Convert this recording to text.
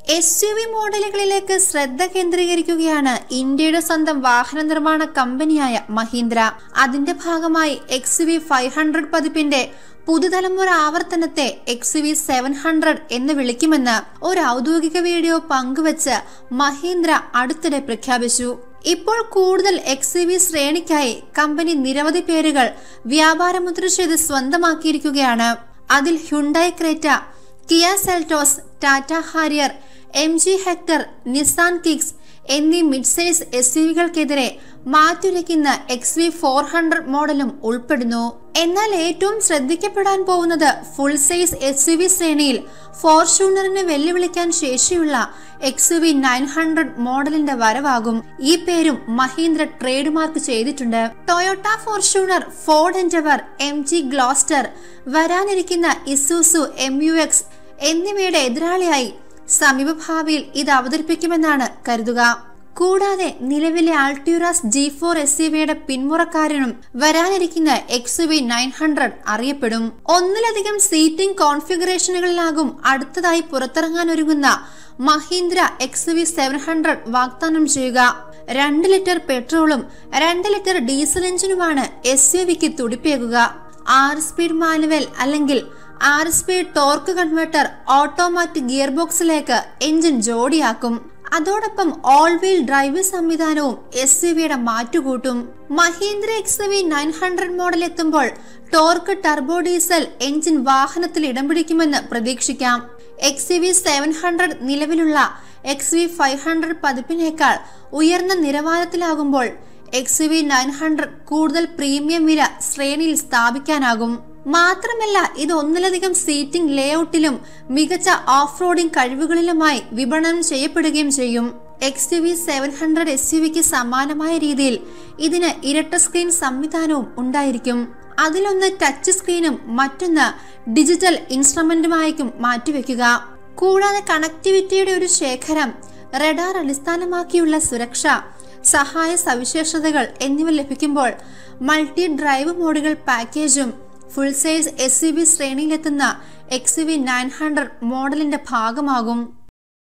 S U V മോഡലുകളിലേക്ക് ശ്രദ്ധ കേന്ദ്രീകരിക്കുകയാണ് ഇന്ത്യയുടെ സ്വന്തം വാഹന നിർമ്മാണ കമ്പനിയായ മഹീന്ദ്ര അതിന്റെ ഭാഗമായി എക്സ് വി ഫൈവ് ഹൺഡ്രഡ് പതിപ്പിന്റെ പുതുതലമുറ ആവർത്തനത്തെ എക്സ് വി സെവൻ ഹൺഡ്രഡ് എന്ന് വിളിക്കുമെന്ന് ഒരു ഔദ്യോഗിക വീഡിയോ പങ്കുവച്ച് മഹീന്ദ്ര അടുത്തിടെ പ്രഖ്യാപിച്ചു ഇപ്പോൾ കൂടുതൽ എക്സ് വി ശ്രേണിക്കായി കമ്പനി നിരവധി പേരുകൾ വ്യാപാരമുദ്ര ചെയ്ത് സ്വന്തമാക്കിയിരിക്കുകയാണ് അതിൽ Hyundai Creta Kia Seltos Tata Harrier M G Hector Nissan Kicks എന്നീ മിഡ് സൈസ് എസ് യുവികൾക്കെതിരെ മാറ്റുരയ്ക്കുന്ന എക്സ് വി ഫോർ ഹൺഡ്രഡ് മോഡലും ഉൾപ്പെടുന്നു എന്നാൽ ഏറ്റവും ശ്രദ്ധിക്കപ്പെടാൻ പോകുന്നത് full size S U V ശ്രേണിയിൽ ഫോർച്യൂണറിനെ വെല്ലുവിളിക്കാൻ ശേഷിയുള്ള എക്സ് വി നയൻ ഹൺഡ്രഡ് മോഡലിന്റെ വരവാകും ഈ പേരും മഹീന്ദ്ര ട്രേഡ് മാർക്ക് ചെയ്തിട്ടുണ്ട് Toyota Fortuner Ford Endeavour M G Gloster വരാനിരിക്കുന്ന ഇസൂസു എം യു എക്സ് എന്നിവയുടെ എതിരാളിയായി സമീപഭാവിയിൽ ഇത് അവതരിപ്പിക്കുമെന്നാണ് കരുതുക കൂടാതെ നിലവിലെ ആൾട്യൂറാസ് ജി ഫോർ എസ് സിവിയുടെ പിന്മുറക്കാരനും വരാനിരിക്കുന്ന എക്സ് വി നയൻ ഹൺഡ്രഡ് അറിയപ്പെടും ഒന്നിലധികം സീറ്റിംഗ് കോൺഫിഗറേഷനുകളിലാകും അടുത്തതായി പുറത്തിറങ്ങാൻ ഒരുങ്ങുന്ന Mahindra X V seven hundred വാഗ്ദാനം ചെയ്യുക രണ്ട് ലിറ്റർ പെട്രോളും രണ്ട് ലിറ്റർ ഡീസൽ എഞ്ചിനുമാണ് എസ് യു വിക്ക് തുടിപ്പേകുക ആറ് സ്പീഡ് മാനുവൽ അല്ലെങ്കിൽ ആറ് speed torque converter automatic gear ബോക്സിലേക്ക് എഞ്ചിൻ ജോഡിയാക്കും അതോടൊപ്പം ഓൾ വീൽ ഡ്രൈവ് സംവിധാനവും എസ് യു വിയുടെ മാറ്റുകൂട്ടും Mahindra X V nine hundred model എത്തുമ്പോൾ ടോർക്ക് ടർബോ ഡീസൽ എഞ്ചിൻ വാഹനത്തിൽ ഇടം പിടിക്കുമെന്ന് പ്രതീക്ഷിക്കാം എക്സ് വി സെവൻ ഹൺഡ്രഡ് നിലവിലുള്ള എക്സ് വി ഫൈവ് ഹൺഡ്രഡ് പതിപ്പിനേക്കാൾ ഉയർന്ന നിലവാരത്തിലാകുമ്പോൾ എക്സ് വി നയൻ ഹൺഡ്രഡ് കൂടുതൽ പ്രീമിയം വില ശ്രേണിയിൽ സ്ഥാപിക്കാനാകും മാത്രമല്ല ഇത് ഒന്നിലധികം സീറ്റിംഗ് ലേഔട്ടിലും മികച്ച ഓഫ് റോഡിംഗ് കഴിവുകളിലുമായി വിപണനം ചെയ്യപ്പെടുകയും ചെയ്യും X U V seven hundred S U വിക്ക് സമാനമായ രീതിയിൽ ഇതിന് ഇരട്ട സ്ക്രീൻ സംവിധാനവും ഉണ്ടായിരിക്കും അതിലൊന്ന് ടച്ച് സ്ക്രീനും മറ്റൊന്ന് ഡിജിറ്റൽ ഇൻസ്ട്രുമെന്റുമായിരിക്കും മാറ്റിവെക്കുക കൂടാതെ കണക്ടിവിറ്റിയുടെ ഒരു ശേഖരം റഡാർ അടിസ്ഥാനമാക്കിയുള്ള സുരക്ഷ സഹായ സവിശേഷതകൾ എന്നിവ ലഭിക്കുമ്പോൾ മൾട്ടി ഡ്രൈവ് മോഡുകൾ പാക്കേജും full size S U V ശ്രേണിയിലെത്തുന്ന എക്സ് വി നയൻ ഹൺഡ്രഡ് മോഡലിന്റെ ഭാഗമാകും